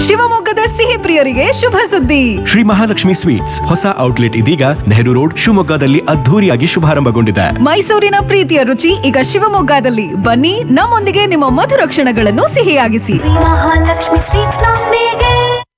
ಶಿವಮೊಗ್ಗದ ಸಿಹಿ ಪ್ರಿಯರಿಗೆ ಶುಭ ಸುದ್ದಿ ಶ್ರೀ ಮಹಾಲಕ್ಷ್ಮಿ ಸ್ವೀಟ್ಸ್ ಹೊಸ ಔಟ್ಲೆಟ್ ಇದೀಗ ನೆಹರು ರೋಡ್ ಶಿವಮೊಗ್ಗದಲ್ಲಿ ಅದ್ಧೂರಿಯಾಗಿ ಶುಭಾರಂಭಗೊಂಡಿದೆ ಮೈಸೂರಿನ ಪ್ರೀತಿಯ ರುಚಿ ಈಗ ಶಿವಮೊಗ್ಗದಲ್ಲಿ ಬನ್ನಿ ನಮ್ಮೊಂದಿಗೆ ನಿಮ್ಮ ಮಧುರ ಕ್ಷಣಗಳನ್ನು ಸಿಹಿಯಾಗಿಸಿ ಮಹಾಲಕ್ಷ್ಮಿ ಸ್ವೀಟ್ಸ್ ನೊಂದಿಗೆ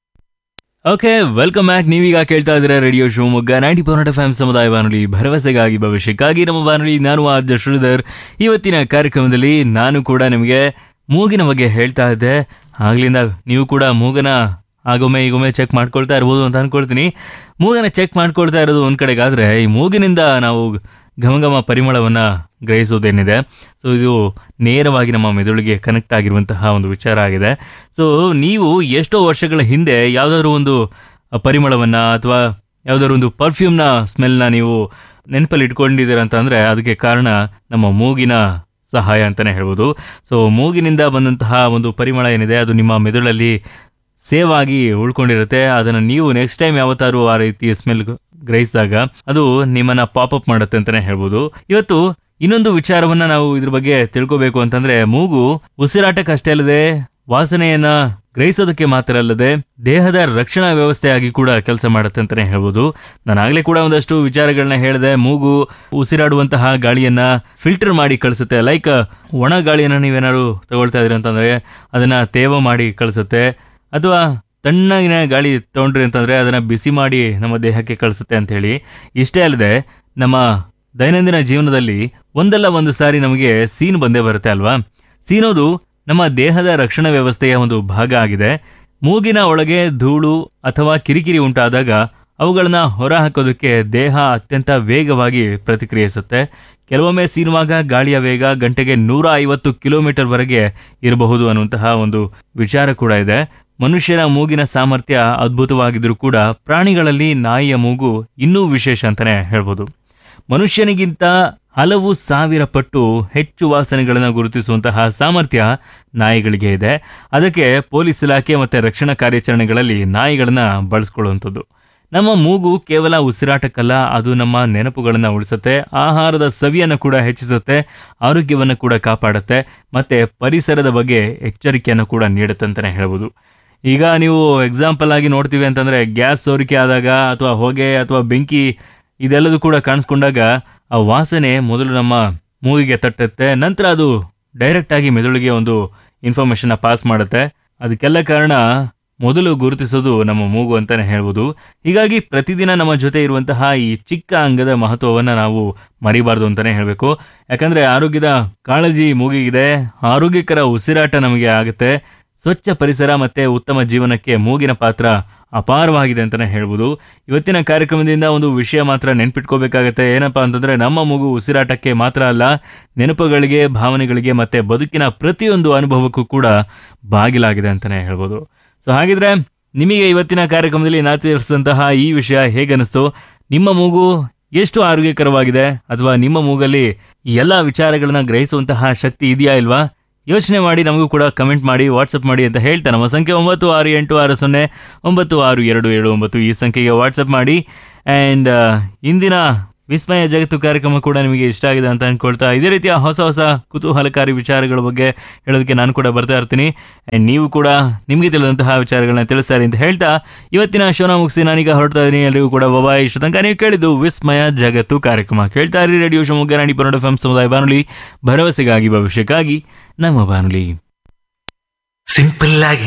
ಓಕೆ ವೆಲ್ಕಮ್ ಬ್ಯಾಕ್ ನೀವೀಗ ಕೇಳ್ತಾ ಇದ್ದೀರಾ radio Shivamogga ninety percent F ಸಮುದಾಯ ಬಾನುಲಿ ಭರವಸೆಗಾಗಿ ಭವಿಷ್ಯಕ್ಕಾಗಿ ನಮ್ಮ ಬಾನುಲಿ ನಾನು ಆರ್ ಜೆ ಶ್ರೀಧರ್ ಇವತ್ತಿನ ಕಾರ್ಯಕ್ರಮದಲ್ಲಿ ನಾನು ಕೂಡ ನಿಮಗೆ ಮೂಗಿನ ಬಗ್ಗೆ ಹೇಳ್ತಾ ಇದ್ದೆ ಆಗ್ಲಿಂದ ನೀವು ಕೂಡ ಮೂಗನ ಆಗೊಮ್ಮೆ ಈಗೊಮ್ಮೆ ಚೆಕ್ ಮಾಡ್ಕೊಳ್ತಾ ಇರ್ಬೋದು ಅಂತ ಅನ್ಕೊಳ್ತೀನಿ ಮೂಗನ ಚೆಕ್ ಮಾಡ್ಕೊಳ್ತಾ ಇರೋದು ಒಂದ್ ಕಡೆಗಾದ್ರೆ ಈ ಮೂಗಿನಿಂದ ನಾವು ಘಮಘಮ ಪರಿಮಳವನ್ನ ಗ್ರಹಿಸೋದೇನಿದೆ ಸೊ ಇದು ನೇರವಾಗಿ ನಮ್ಮ ಮೆದುಳಿಗೆ ಕನೆಕ್ಟ್ ಆಗಿರುವಂತಹ ಒಂದು ವಿಚಾರ ಆಗಿದೆ ಸೊ ನೀವು ಎಷ್ಟೋ ವರ್ಷಗಳ ಹಿಂದೆ ಯಾವುದಾದ್ರೂ ಒಂದು ಪರಿಮಳವನ್ನ ಅಥವಾ ಯಾವುದಾದ್ರು ಒಂದು ಪರ್ಫ್ಯೂಮ್ನ ಸ್ಮೆಲ್ನ ನೀವು ನೆನಪಲ್ಲಿ ಇಟ್ಕೊಂಡಿದ್ದೀರ ಅಂತ ಅಂದ್ರೆ ಅದಕ್ಕೆ ಕಾರಣ ನಮ್ಮ ಮೂಗಿನ ಸಹಾಯ ಅಂತಾನೆ ಹೇಳ್ಬೋದು ಸೊ ಮೂಗಿನಿಂದ ಬಂದಂತಹ ಒಂದು ಪರಿಮಳ ಏನಿದೆ ಅದು ನಿಮ್ಮ ಮೆದುಳಲ್ಲಿ ಸೇವ್ ಆಗಿ ಉಳ್ಕೊಂಡಿರುತ್ತೆ ಅದನ್ನು ನೀವು ನೆಕ್ಸ್ಟ್ ಟೈಮ್ ಯಾವತ್ತಾರು ಆ ರೀತಿ ಸ್ಮೆಲ್ ಗ್ರಹಿಸಿದಾಗ ಅದು ನಿಮ್ಮನ್ನ ಪಾಪಪ್ ಮಾಡುತ್ತೆ ಅಂತಾನೆ ಹೇಳ್ಬೋದು ಇವತ್ತು ಇನ್ನೊಂದು ವಿಚಾರವನ್ನ ನಾವು ಇದ್ರ ಬಗ್ಗೆ ತಿಳ್ಕೋಬೇಕು ಅಂತಂದ್ರೆ ಮೂಗು ಉಸಿರಾಟಕ್ಕಷ್ಟೇ ಅಲ್ಲದೆ ವಾಸನೆಯನ್ನ ಗ್ರಹಿಸೋದಕ್ಕೆ ಮಾತ್ರ ಅಲ್ಲದೆ ದೇಹದ ರಕ್ಷಣಾ ವ್ಯವಸ್ಥೆಯಾಗಿ ಕೂಡ ಕೆಲಸ ಮಾಡುತ್ತೆ ಅಂತಾನೆ ಹೇಳ್ಬೋದು ನಾನು ಆಗ್ಲೇ ಕೂಡ ಒಂದಷ್ಟು ವಿಚಾರಗಳನ್ನ ಹೇಳಿದೆ ಮೂಗು ಉಸಿರಾಡುವಂತಹ ಗಾಳಿಯನ್ನ ಫಿಲ್ಟರ್ ಮಾಡಿ ಕಳಿಸುತ್ತೆ ಲೈಕ್ ಒಣ ಗಾಳಿಯನ್ನ ನೀವೇನಾದ್ರು ತಗೊಳ್ತಾ ಇದ್ರಿ ಅಂತಂದ್ರೆ ಅದನ್ನ ತೇವ ಮಾಡಿ ಕಳಿಸುತ್ತೆ ಅಥವಾ ತಣ್ಣಗಿನ ಗಾಳಿ ತಗೊಂಡ್ರಿ ಅಂತಂದ್ರೆ ಅದನ್ನ ಬಿಸಿ ಮಾಡಿ ನಮ್ಮ ದೇಹಕ್ಕೆ ಕಳಿಸುತ್ತೆ ಅಂತ ಹೇಳಿ ಇಷ್ಟೇ ಅಲ್ಲದೆ ನಮ್ಮ ದೈನಂದಿನ ಜೀವನದಲ್ಲಿ ಒಂದಲ್ಲ ಒಂದು ಸಾರಿ ನಮಗೆ ಸೀನ್ ಬಂದೇ ಬರುತ್ತೆ ಅಲ್ವಾ ಸೀನೋದು ನಮ್ಮ ದೇಹದ ರಕ್ಷಣಾ ವ್ಯವಸ್ಥೆಯ ಒಂದು ಭಾಗ ಆಗಿದೆ ಮೂಗಿನ ಒಳಗೆ ಧೂಳು ಅಥವಾ ಕಿರಿಕಿರಿ ಉಂಟಾದಾಗ ಅವುಗಳನ್ನ ಹೊರಹಾಕೋದಕ್ಕೆ ದೇಹ ಅತ್ಯಂತ ವೇಗವಾಗಿ ಪ್ರತಿಕ್ರಿಯಿಸುತ್ತೆ ಕೆಲವೊಮ್ಮೆ ಸೀನುವಾಗ ಗಾಳಿಯ ವೇಗ ಗಂಟೆಗೆ ನೂರ ಐವತ್ತು ಕಿಲೋಮೀಟರ್ ವರೆಗೆ ಇರಬಹುದು ಅನ್ನುವಂತಹ ಒಂದು ವಿಚಾರ ಕೂಡ ಇದೆ ಮನುಷ್ಯನ ಮೂಗಿನ ಸಾಮರ್ಥ್ಯ ಅದ್ಭುತವಾಗಿದ್ರೂ ಕೂಡ ಪ್ರಾಣಿಗಳಲ್ಲಿ ನಾಯಿಯ ಮೂಗು ಇನ್ನೂ ವಿಶೇಷ ಅಂತಾನೆ ಹೇಳ್ಬೋದು ಮನುಷ್ಯನಿಗಿಂತ ಹಲವು ಸಾವಿರ ಪಟ್ಟು ಹೆಚ್ಚು ವಾಸನೆಗಳನ್ನು ಗುರುತಿಸುವಂತಹ ಸಾಮರ್ಥ್ಯ ನಾಯಿಗಳಿಗೆ ಇದೆ ಅದಕ್ಕೆ ಪೊಲೀಸ್ ಇಲಾಖೆ ಮತ್ತೆ ರಕ್ಷಣಾ ಕಾರ್ಯಾಚರಣೆಗಳಲ್ಲಿ ನಾಯಿಗಳನ್ನ ಬಳಸ್ಕೊಳ್ಳುವಂಥದ್ದು ನಮ್ಮ ಮೂಗು ಕೇವಲ ಉಸಿರಾಟಕ್ಕಲ್ಲ ಅದು ನಮ್ಮ ನೆನಪುಗಳನ್ನು ಉಳಿಸುತ್ತೆ ಆಹಾರದ ಸವಿಯನ್ನು ಕೂಡ ಹೆಚ್ಚಿಸುತ್ತೆ ಆರೋಗ್ಯವನ್ನು ಕೂಡ ಕಾಪಾಡುತ್ತೆ ಮತ್ತೆ ಪರಿಸರದ ಬಗ್ಗೆ ಎಚ್ಚರಿಕೆಯನ್ನು ಕೂಡ ನೀಡುತ್ತೆ ಅಂತಾನೆ ಹೇಳ್ಬೋದು ಈಗ ನೀವು ಎಕ್ಸಾಂಪಲ್ ಆಗಿ ನೋಡ್ತೀವಿ ಅಂತಂದ್ರೆ ಗ್ಯಾಸ್ ಸೋರಿಕೆ ಆದಾಗ ಅಥವಾ ಹೊಗೆ ಅಥವಾ ಬೆಂಕಿ ಇದೆಲ್ಲದೂ ಕೂಡ ಕಾಣಿಸ್ಕೊಂಡಾಗ ಆ ವಾಸನೆ ಮೊದಲು ನಮ್ಮ ಮೂಗಿಗೆ ತಟ್ಟುತ್ತೆ ನಂತರ ಅದು ಡೈರೆಕ್ಟ್ ಆಗಿ ಮೆದುಳಿಗೆ ಒಂದು ಇನ್ಫಾರ್ಮೇಶನ್ ಪಾಸ್ ಮಾಡುತ್ತೆ ಅದಕ್ಕೆಲ್ಲ ಕಾರಣ ಮೊದಲು ಗುರುತಿಸೋದು ನಮ್ಮ ಮೂಗು ಅಂತಾನೆ ಹೇಳ್ಬೋದು ಹೀಗಾಗಿ ಪ್ರತಿದಿನ ನಮ್ಮ ಜೊತೆ ಇರುವಂತಹ ಈ ಚಿಕ್ಕ ಅಂಗದ ಮಹತ್ವವನ್ನ ನಾವು ಮರಿಬಾರ್ದು ಅಂತಾನೆ ಹೇಳಬೇಕು ಯಾಕಂದ್ರೆ ಆರೋಗ್ಯದ ಕಾಳಜಿ ಮೂಗಿಗಿದೆ ಆರೋಗ್ಯಕರ ಉಸಿರಾಟ ನಮಗೆ ಆಗುತ್ತೆ ಸ್ವಚ್ಛ ಪರಿಸರ ಮತ್ತೆ ಉತ್ತಮ ಜೀವನಕ್ಕೆ ಮೂಗಿನ ಪಾತ್ರ ಅಪಾರವಾಗಿದೆ ಅಂತಾನೆ ಹೇಳ್ಬೋದು ಇವತ್ತಿನ ಕಾರ್ಯಕ್ರಮದಿಂದ ಒಂದು ವಿಷಯ ಮಾತ್ರ ನೆನ್ಪಿಟ್ಕೋಬೇಕಾಗತ್ತೆ ಏನಪ್ಪಾ ಅಂತಂದ್ರೆ ನಮ್ಮ ಮಗು ಉಸಿರಾಟಕ್ಕೆ ಮಾತ್ರ ಅಲ್ಲ ನೆನಪುಗಳಿಗೆ ಭಾವನೆಗಳಿಗೆ ಮತ್ತೆ ಬದುಕಿನ ಪ್ರತಿಯೊಂದು ಅನುಭವಕ್ಕೂ ಕೂಡ ಬಾಗಿಲಾಗಿದೆ ಅಂತಾನೆ ಹೇಳ್ಬೋದು ಸೊ ಹಾಗಿದ್ರೆ ನಿಮಗೆ ಇವತ್ತಿನ ಕಾರ್ಯಕ್ರಮದಲ್ಲಿ ನಾ ತಿಳಿಸಿದಂತಹ ಈ ವಿಷಯ ಹೇಗನಿಸ್ತು ನಿಮ್ಮ ಮೂಗು ಎಷ್ಟು ಆರೋಗ್ಯಕರವಾಗಿದೆ ಅಥವಾ ನಿಮ್ಮ ಮೂಗಲ್ಲಿ ಈ ಎಲ್ಲ ವಿಚಾರಗಳನ್ನ ಗ್ರಹಿಸುವಂತಹ ಶಕ್ತಿ ಇದೆಯಾ ಇಲ್ವಾ ಯೋಚನೆ ಮಾಡಿ ನಮಗೂ ಕೂಡ ಕಮೆಂಟ್ ಮಾಡಿ ವಾಟ್ಸಪ್ ಮಾಡಿ ಅಂತ ಹೇಳ್ತಾ ನಮ್ಮ ಸಂಖ್ಯೆ ಒಂಬತ್ತು ಆರು ಎಂಟು ಆರು ಸೊನ್ನೆ ಒಂಬತ್ತು ಆರು ಎರಡು ಏಳು ಒಂಬತ್ತು ಈ ಸಂಖ್ಯೆಗೆ ವಾಟ್ಸಪ್ ಮಾಡಿ ಆ್ಯಂಡ್ ಇಂದಿನ ವಿಸ್ಮಯ ಜಗತ್ತು ಕಾರ್ಯಕ್ರಮ ಕೂಡ ನಿಮಗೆ ಇಷ್ಟ ಆಗಿದೆ ಅಂತ ಅನ್ಕೊಳ್ತಾ ಇದೇ ರೀತಿಯ ಹೊಸ ಹೊಸ ಕುತೂಹಲಕಾರಿ ವಿಚಾರಗಳ ಬಗ್ಗೆ ಹೇಳೋದಕ್ಕೆ ನಾನು ಕೂಡ ಬರ್ತಾ ಇರ್ತೀನಿ ಆ್ಯಂಡ್ ನೀವು ಕೂಡ ನಿಮಗೆ ತಿಳಿದಂತಹ ವಿಚಾರಗಳನ್ನ ತಿಳಿಸ್ತಾರೆ ಅಂತ ಹೇಳ್ತಾ ಇವತ್ತಿನ ಶೋನ ಮುಗಿಸಿ ನಾನೀಗ ಹೊರಡ್ತಾ ಇದ್ದೀನಿ ಎಲ್ಲರಿಗೂ ಕೂಡ ಬಬಾಯ್ ಇಷ್ಟು ತನಕ ನೀವು ಕೇಳಿದ್ದು ವಿಸ್ಮಯ ಜಗತ್ತು ಕಾರ್ಯಕ್ರಮ ಕೇಳ್ತಾ ಇರಿ ರೇಡಿಯೋ ಶಿವಮೊಗ್ಗ ನಾಡಿ ಪನ್ನಡ ಎಫ್ ಸಮುದಾಯ ಬಾನುಲಿ ಭರವಸೆಗಾಗಿ ಭವಿಷ್ಯಕ್ಕಾಗಿ ನಮ್ಮ ಬಾನುಲಿ ಸಿಂಪಲ್ ಆಗಿ